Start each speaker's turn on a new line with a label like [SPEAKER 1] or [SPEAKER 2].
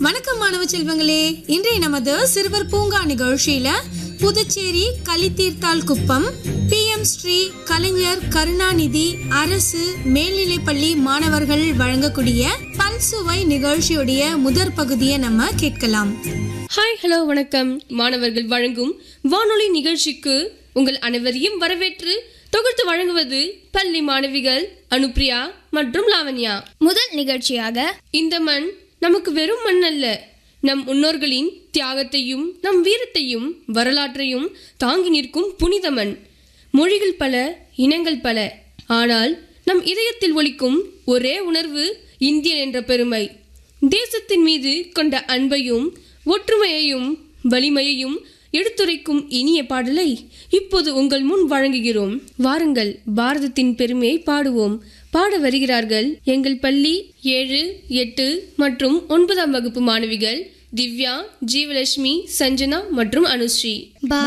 [SPEAKER 1] வணக்கம் மாணவ செல்வங்களே இன்றைய நமது சிறுவர் பூங்கா நிகழ்ச்சியில புதுச்சேரி கலித்தீர்த்தால் குப்பம் பி எம் ஸ்ரீ கலைஞர் கருணாநிதி அரசு மேல்நிலைப்பள்ளி மாணவர்கள் வழங்கக்கூடிய பல்சுவை நிகழ்ச்சியுடைய முதற் பகுதியை நம்ம கேட்கலாம்
[SPEAKER 2] ஹாய் ஹலோ வணக்கம் மாணவர்கள் வழங்கும் வானொலி நிகழ்ச்சிக்கு உங்கள் அனைவரையும் வரவேற்று தொகுத்து வழங்குவது பள்ளி மாணவிகள் அனுப்ரியா மற்றும் லாவண்யா
[SPEAKER 3] முதல் நிகழ்ச்சியாக
[SPEAKER 2] இந்த மண் நமக்கு வெறும் மண் அல்ல நம் முன்னோர்களின் தியாகத்தையும் நம் வீரத்தையும் வரலாற்றையும் தாங்கி நிற்கும் புனித மண் மொழிகள் பல இனங்கள் பல ஆனால் நம் இதயத்தில் ஒலிக்கும் ஒரே உணர்வு இந்தியன் என்ற பெருமை தேசத்தின் மீது கொண்ட அன்பையும் ஒற்றுமையையும் வலிமையையும் எடுத்துரைக்கும் இனிய பாடலை இப்போது உங்கள் முன் வழங்குகிறோம் வாருங்கள் பாரதத்தின் பெருமையை பாடுவோம் பாட வருகிறார்கள் எங்கள் பள்ளி ஏழு எட்டு மற்றும் ஒன்பதாம் வகுப்பு மாணவிகள் திவ்யா ஜீவலட்சுமி சஞ்சனா மற்றும் அனுஸ்ரீ